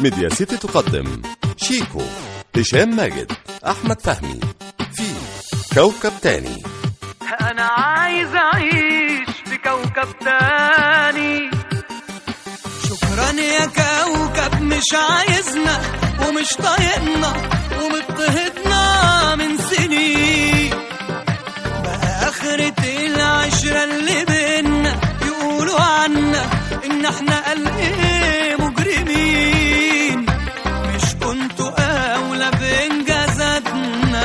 ميديا سيتي تقدم شيكو هشام ماجد أحمد فهمي في كوكب تاني انا عايز اعيش في كوكب تاني شكرا يا كوكب مش عايزنا ومش طايقنا ومضطهدنا من سنين بقى آخرة العشرة اللي بينا يقولوا عنا إن إحنا قال إيه مجرمين مش كنتوا أولى بإنجازاتنا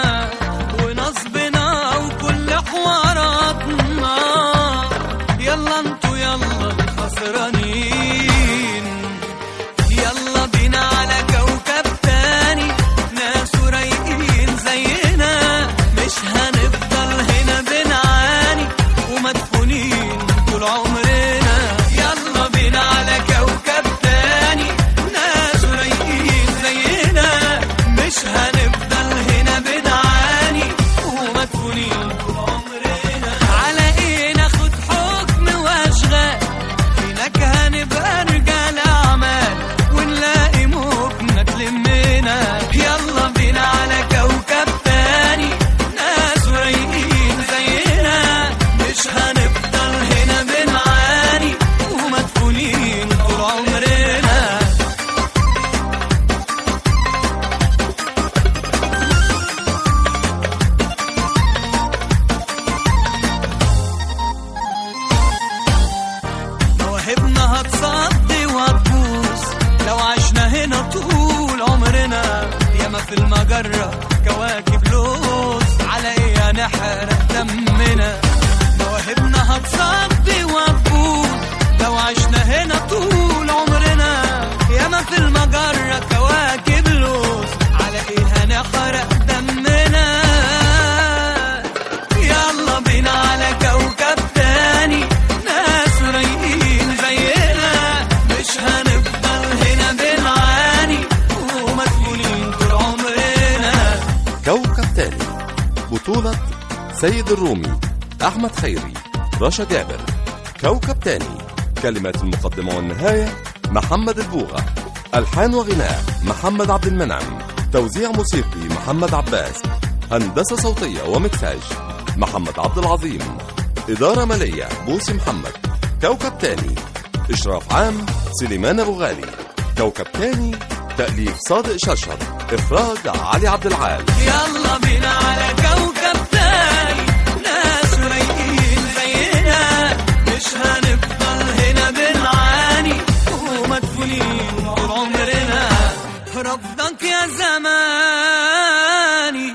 ونصبنا وكل حواراتنا يلا انتوا يلا الخسرانين يلا بينا على كوكب تاني ناس رايقين زينا مش هنفضل هنا بنعاني ومدفونين طول عمرنا يلا بينا على كوكب تاني ناس رايقين زينا مش هنفضل هنا بنعاني ومدفونين طول عمرنا على ايه ناخد حكم واشغال هناك هنبقى رجال اعمال ونلاقي مكنة تلمنا يلا بينا على كوكب تاني ناس رايقين زينا مش هنفضل هنا بنعاني ومدفونين طول عمرنا مواهبنا هتصدي وهتبوظ لو عشنا هنا طول عمرنا ياما في المجرة كواكب لوز على ايه هنحرق دمنا مواهبنا هتصدي وهتبوظ لو عشنا هنا طول عمرنا ياما في المجرة كواكب لوز على ايه هنحرق دمنا يلا بينا على كوكب تاني ناس رايقين زينا مش هنفضل هنا بنعاني ومدفونين طول عمرنا كوكب تاني بطولة سيد الرومي أحمد خيري رشا جابر كوكب تاني كلمات المقدمة والنهاية محمد البوغة ألحان وغناء محمد عبد المنعم توزيع موسيقي محمد عباس هندسة صوتية ومكساج محمد عبد العظيم إدارة مالية بوسي محمد كوكب تاني إشراف عام سليمان أبو غالي كوكب تاني تأليف صادق شرشر إخراج علي عبد العال يلا بينا على كوكب تاني ناس رايقين زينا مش هنفضل هنا بنعاني ومدفونين طول عمرنا رفضك يا زماني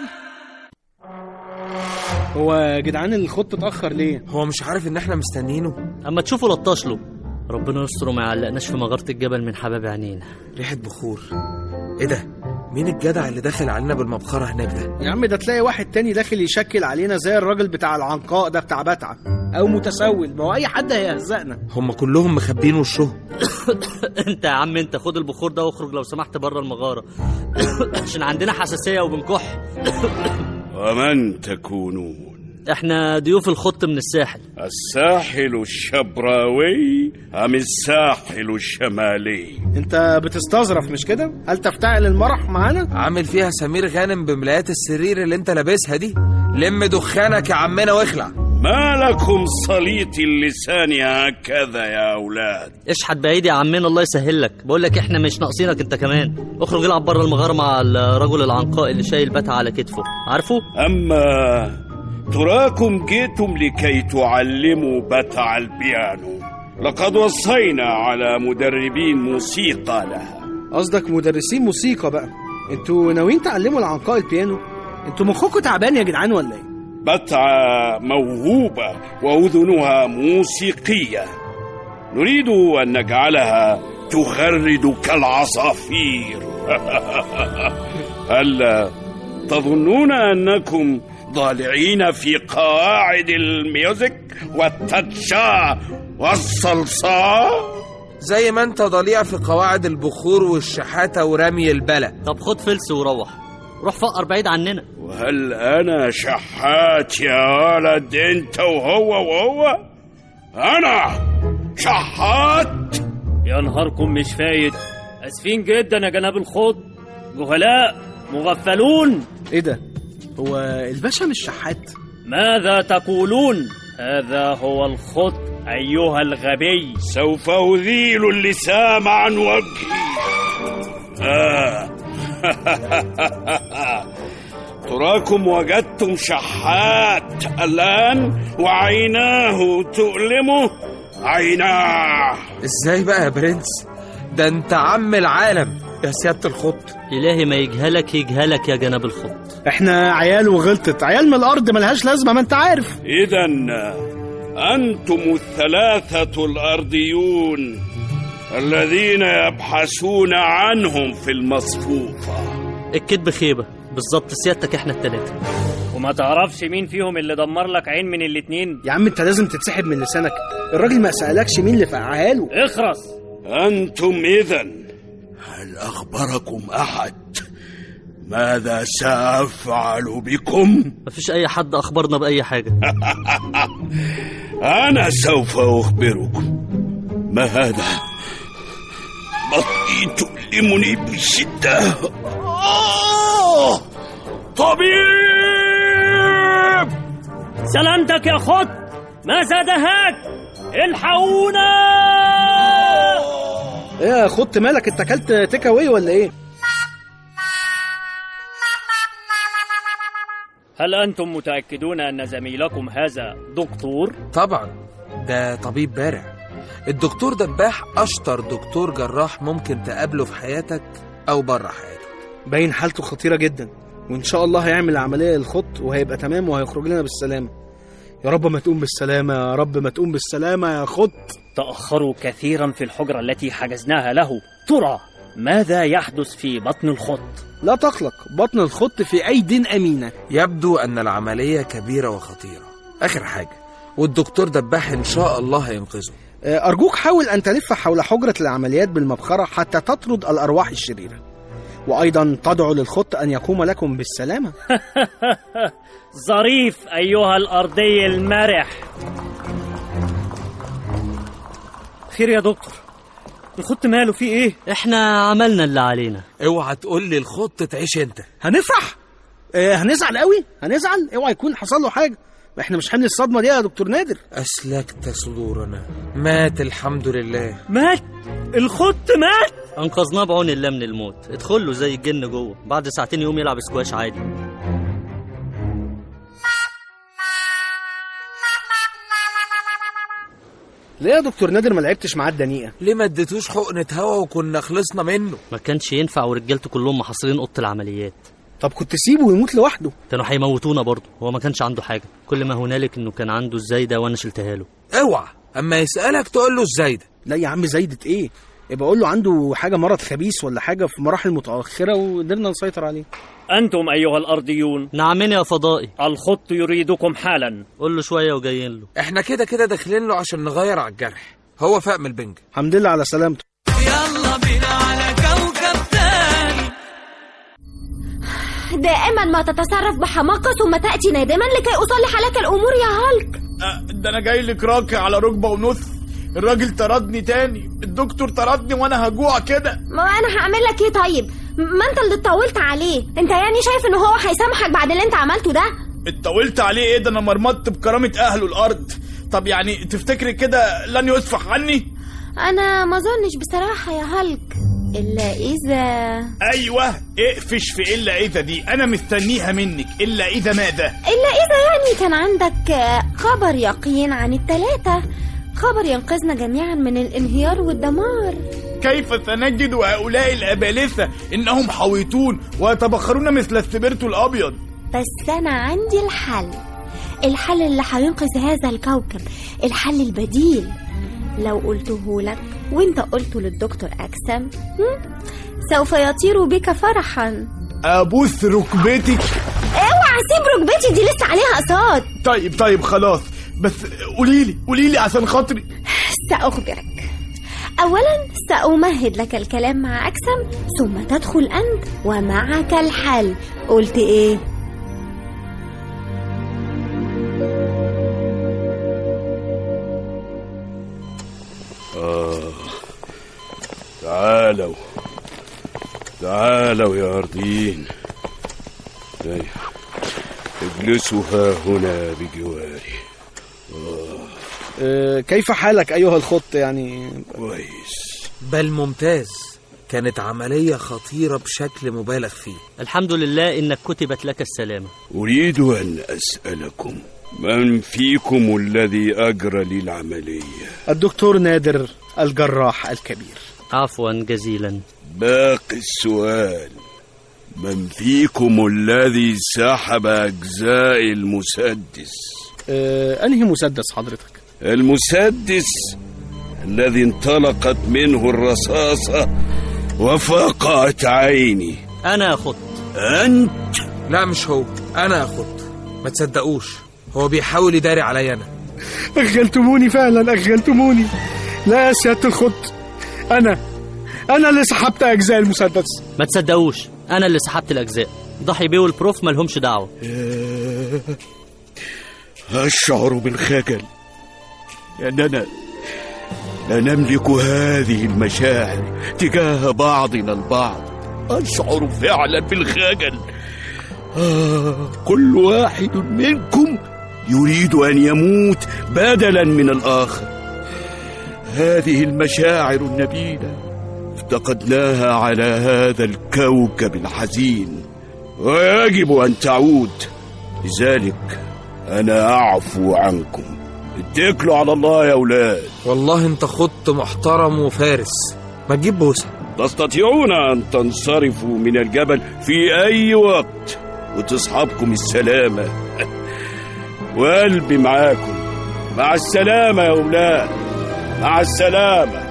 هو يا جدعان الخط اتأخر ليه؟ هو مش عارف ان احنا مستنيينه اما تشوفوا لطش له ربنا يستر وما يعلقناش في مغارة الجبل من حباب عينينا ريحة بخور ايه ده مين الجدع اللي داخل علينا بالمبخرة هناك ده يا عم ده تلاقي واحد تاني داخل يشكل علينا زي الراجل بتاع العنقاء ده بتاع بتعة أو متسول ما هو أي حد هيهزقنا هم كلهم مخبين وشهم انت يا عم انت خد البخور ده واخرج لو سمحت بره المغارة عشان عندنا حساسية وبنكح ومن تكونون احنا ضيوف الخط من الساحل الساحل الشبراوي أم الساحل الشمالي أنت بتستظرف مش كده؟ هل تفتعل المرح معانا؟ عامل فيها سمير غانم بملايات السرير اللي انت لابسها دي لم دخانك يا عمنا واخلع ما لكم صليط اللسان هكذا يا أولاد اشحت بعيد يا عمنا الله يسهل لك بقول لك احنا مش ناقصينك انت كمان اخرج العب بره المغارة مع الرجل العنقاء اللي شايل بتعة على كتفه عارفه أما تراكم جئتم لكي تعلموا بتع البيانو لقد وصينا على مدربين موسيقى لها قصدك مدرسين موسيقى بقى انتوا ناويين تعلموا العنقاء البيانو؟ انتوا مخكم تعبان يا جدعان ولا ايه؟ بتعة موهوبة وأذنها موسيقية نريد أن نجعلها تغرد كالعصافير هل تظنون أنكم ضالعين في قواعد الميوزك والتاتشا والصلصال زي ما انت ضليع في قواعد البخور والشحاتة ورمي البلا طب خد فلس وروح روح فقر بعيد عننا وهل أنا شحات يا ولد أنت وهو وهو أنا شحات يا نهاركم مش فايت اسفين جدا يا جناب الخط جهلاء مغفلون ايه ده هو الباشا مش شحات ماذا تقولون هذا هو الخط ايها الغبي سوف أذيل اللسام عن وجهي آه. تراكم وجدتم شحات الآن وعيناه تؤلمه عيناه ازاي بقى يا برنس ده انت عم العالم يا سيادة الخط إلهي ما يجهلك يجهلك يا جناب الخط احنا عيال وغلطت عيال من الارض ملهاش لازمه ما انت عارف إذا أنتم الثلاثة الأرضيون الذين يبحثون عنهم في المصفوفة الكذب خيبة بالظبط سيادتك احنا التلاتة وما تعرفش مين فيهم اللي دمر لك عين من الاتنين يا عم انت لازم تتسحب من لسانك الراجل ما سالكش مين اللي فقعها له اخرس أنتم إذا هل أخبركم أحد ماذا سأفعل بكم؟ مفيش أي حد أخبرنا بأي حاجة أنا سوف أخبركم ما هذا؟ بطني تؤلمني بشدة آه! طبيب سلامتك يا خط ماذا دهاك الحقونا ايه يا خط مالك انت اكلت تيك اواي ولا ايه هل انتم متاكدون ان زميلكم هذا دكتور طبعا ده طبيب بارع الدكتور دباح اشطر دكتور جراح ممكن تقابله في حياتك او بره حياتك باين حالته خطيره جدا وان شاء الله هيعمل عمليه للخط وهيبقى تمام وهيخرج لنا بالسلامه يا رب ما تقوم بالسلامه يا رب ما تقوم بالسلامه يا خط تاخروا كثيرا في الحجره التي حجزناها له ترى ماذا يحدث في بطن الخط لا تقلق بطن الخط في ايد امينه يبدو ان العملية كبيرة وخطيرة اخر حاجة والدكتور دباح ان شاء الله هينقذه آه، ارجوك حاول ان تلف حول حجره العمليات بالمبخره حتى تطرد الارواح الشريره وايضا تدعو للخط ان يقوم لكم بالسلامه ظريف ايها الارضي المرح خير يا دكتور الخط ماله فيه ايه احنا عملنا اللي علينا اوعى تقول لي الخط تعيش انت هنفرح آه، هنزعل قوي هنزعل اوعى يكون حصل له حاجه ما احنا مش حمل الصدمه دي يا دكتور نادر اسلكت صدورنا مات الحمد لله مات الخط مات أنقذناه بعون الله من الموت ادخل له زي الجن جوه بعد ساعتين يقوم يلعب سكواش عادي ليه يا دكتور نادر ما لعبتش معاه الدنيئه ليه ما اديتوش حقنة هوا وكنا خلصنا منه ما كانش ينفع ورجالته كلهم محاصرين اوضه العمليات طب كنت سيبه ويموت لوحده كانوا هيموتونا برضه هو ما كانش عنده حاجه كل ما هنالك انه كان عنده الزايده وانا شلتها له اوعى اما يسألك تقول له ازاي ده لا يا عم زايدة ايه يبقى اقول له عنده حاجه مرض خبيث ولا حاجه في مراحل متاخره وقدرنا نسيطر عليه انتم ايها الارضيون نعمين يا فضائي الخط يريدكم حالا قول له شويه وجايين له احنا كده كده داخلين له عشان نغير على الجرح هو فاق من البنج الحمد لله على سلامته يلا بينا على كوكب تاني دائما ما تتصرف بحماقة ثم تأتي نادما لكي أصلح لك الأمور يا هالك ده انا جاي لك راكع على ركبه ونص الراجل طردني تاني الدكتور طردني وانا هجوع كده ما أنا هعمل لك إيه طيب ما أنت اللي اتطولت عليه أنت يعني شايف إن هو هيسامحك بعد اللي أنت عملته ده اتطولت عليه ايه ده انا مرمطت بكرامه اهله الارض طب يعني تفتكري كده لن يسفح عني أنا ما أظنش بصراحة يا هالك إلا إذا ايوه اقفش في الا اذا دي انا مستنيها منك الا اذا ماذا إلا إذا يعني كان عندك آه، خبر يقين عن التلاتة خبر ينقذنا جميعا من الانهيار والدمار كيف سنجد هؤلاء الابالسه انهم حويطون ويتبخرون مثل السبرتو الابيض بس أنا عندي الحل الحل اللي هينقذ هذا الكوكب الحل البديل لو قلته لك وانت قلته للدكتور أكسم هم؟ سوف يطير بك فرحا ابوس ركبتك اوعى سيب ركبتي دي لسه عليها اقساط طيب طيب خلاص بس قوليلي قوليلي عشان خاطري سأخبرك أولا سأمهد لك الكلام مع أكسم ثم تدخل أنت ومعك الحل قلت إيه؟ آه. تعالوا تعالوا يا أرضين أيوة. اجلسوا ها هنا بجواري آه، كيف حالك أيها الخط يعني كويس بل ممتاز كانت عملية خطيرة بشكل مبالغ فيه الحمد لله إنك كتبت لك السلامة أريد أن أسألكم من فيكم الذي أجرى لي العملية الدكتور نادر الجراح الكبير عفوا جزيلا باقي السؤال من فيكم الذي سحب أجزاء المسدس آه، أنهي مسدس حضرتك المسدس الذي انطلقت منه الرصاصة وفقعت عيني أنا خط أنت لا مش هو أنا أخد ما تصدقوش هو بيحاول يداري عليا أنا أغلتموني فعلا أغلتموني لا يا سيادة الخط أنا أنا اللي سحبت أجزاء المسدس ما تصدقوش أنا اللي سحبت الأجزاء ضحي بيه والبروف مالهمش دعوة أشعر بالخجل لأننا لا نملك هذه المشاعر تجاه بعضنا البعض أشعر فعلا بالخجل آه كل واحد منكم يريد أن يموت بدلا من الآخر هذه المشاعر النبيلة افتقدناها على هذا الكوكب الحزين ويجب أن تعود لذلك أنا أعفو عنكم اتكلوا على الله يا أولاد والله أنت خط محترم وفارس ما تجيب بوسة تستطيعون أن تنصرفوا من الجبل في أي وقت وتصحبكم السلامة وقلبي معاكم مع السلامة يا أولاد مع السلامة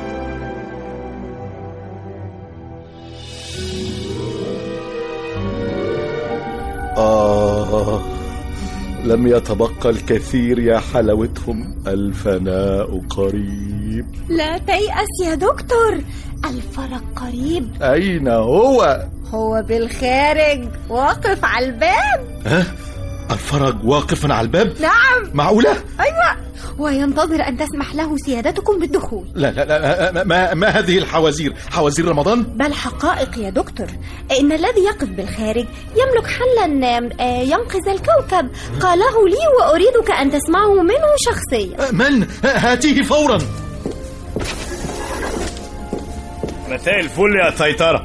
آه لم يتبقى الكثير يا حلاوتهم الفناء قريب لا تيأس يا دكتور الفرج قريب أين هو؟ هو بالخارج واقف على الباب ها؟ الفرج واقف على الباب؟ نعم معقولة؟ أيوة وينتظر أن تسمح له سيادتكم بالدخول لا لا لا ما, ما, ما هذه الحوازير؟ حوازير رمضان؟ بل حقائق يا دكتور إن الذي يقف بالخارج يملك حلا آه، ينقذ الكوكب قاله لي وأريدك أن تسمعه منه شخصيا من؟ هاتيه فورا مساء الفل يا سيطرة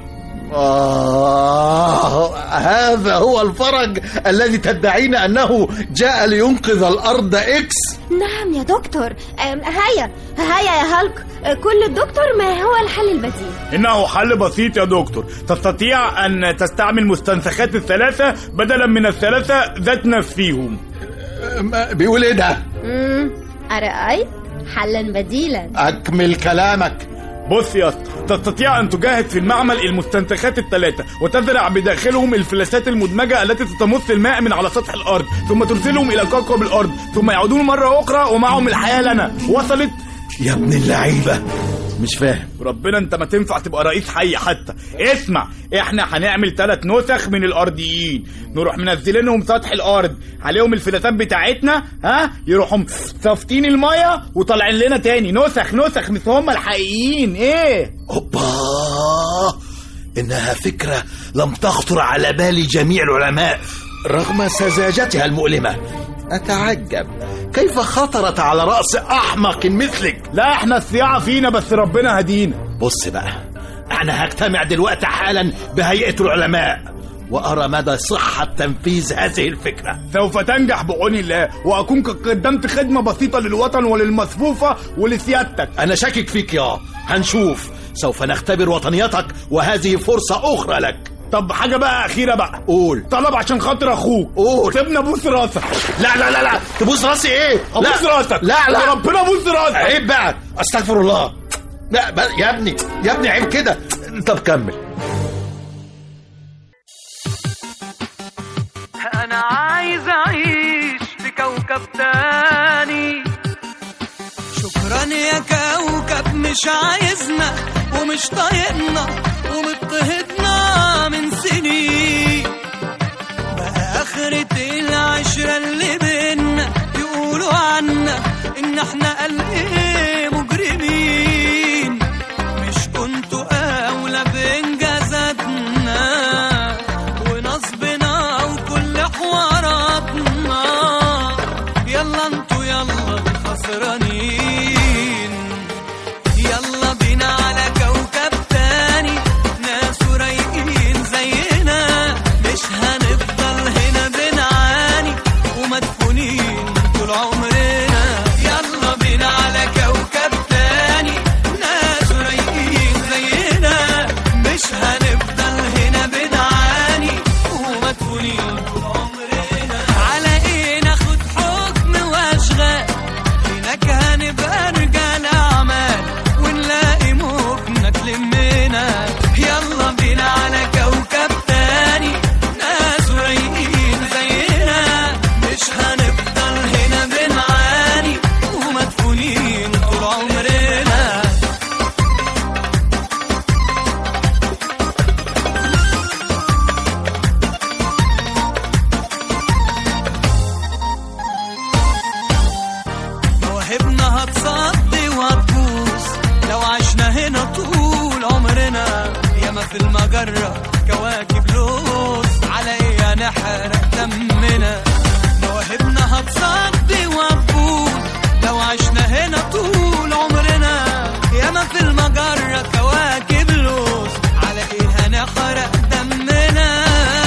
آه هذا هو الفرج الذي تدعين أنه جاء لينقذ الأرض إكس نعم يا دكتور آم، هيا هيا يا هالك آه، كل الدكتور ما هو الحل البديل إنه حل بسيط يا دكتور تستطيع أن تستعمل مستنسخات الثلاثة بدلا من الثلاثة ذات نفسهم بيقول إيه ده؟ مم، أرأيت حلا بديلا أكمل كلامك بص يا اسطى تستطيع ان تجهز في المعمل المستنسخات الثلاثه وتزرع بداخلهم الفلاسات المدمجه التي تتمص الماء من على سطح الارض ثم ترسلهم الى كوكب الارض ثم يعودون مره اخرى ومعهم الحياه لنا وصلت يا ابن اللعيبة مش فاهم ربنا انت ما تنفع تبقى رئيس حي حتى اسمع احنا هنعمل ثلاث نسخ من الارضيين نروح منزلينهم سطح الارض عليهم الفلاتات بتاعتنا ها يروحوا صافطين الميه وطالعين لنا تاني نسخ نسخ مش هم الحقيقيين ايه أوبا إنها فكرة لم تخطر على بال جميع العلماء رغم سذاجتها المؤلمة أتعجب كيف خطرت على رأس أحمق مثلك لا احنا الصياعه فينا بس ربنا هدينا بص بقى أنا هجتمع دلوقتي حالا بهيئة العلماء وأرى مدى صحة تنفيذ هذه الفكرة سوف تنجح بعون الله واكون قد قدمت خدمه بسيطه للوطن وللمصفوفه ولسيادتك أنا شاكك فيك يا هنشوف سوف نختبر وطنيتك وهذه فرصة أخرى لك طب حاجه بقى اخيره بقى قول طلب عشان خاطر اخوك قول سيبنا بوس راسك لا لا لا لا تبوس راسي ايه ابوس راسك لا لا ربنا بوس راسك عيب بقى استغفر الله لا بقى يا ابني يا ابني عيب كده طب كمل انا عايز اعيش في كوكب تاني شكرا يا كوكب مش عايزنا ومش طايقنا ومضطهدنا من سنين بقى آخرة العشرة اللي بينا يقولوا عنا إن احنا قال إيه مجرمين مش كنتوا أولى بإنجازاتنا في المجرة كواكب لوس على ايه هنحرق دمنا مواهبنا هتصدي وهتبوظ لو عشنا هنا طول عمرنا ياما في المجرة كواكب لوس على ايه هنحرق دمنا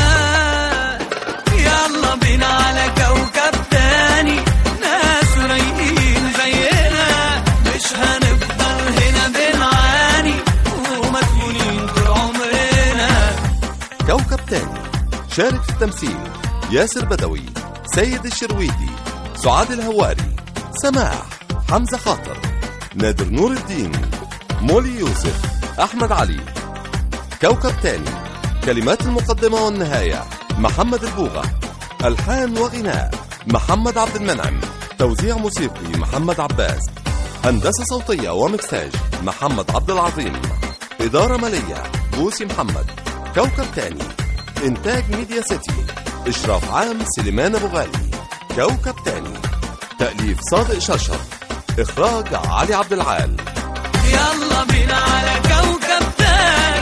يلا بينا على كوكب تاني ناس رايقين زينا مش هنفضل هنا بنعاني ومدفونين طول عمرنا كوكب تاني شارك في التمثيل ياسر بدوي سيد الشرويدي سعاد الهواري سماح حمزة خاطر نادر نور الدين مولي يوسف أحمد علي كوكب تاني كلمات المقدمة والنهاية محمد البوغة ألحان وغناء محمد عبد المنعم توزيع موسيقي محمد عباس هندسة صوتية ومكساج محمد عبد العظيم إدارة مالية بوسي محمد كوكب تاني إنتاج ميديا سيتي إشراف عام سليمان أبو غالي كوكب تاني تأليف صادق شرشر إخراج علي عبد العال يلا بينا على كوكب تاني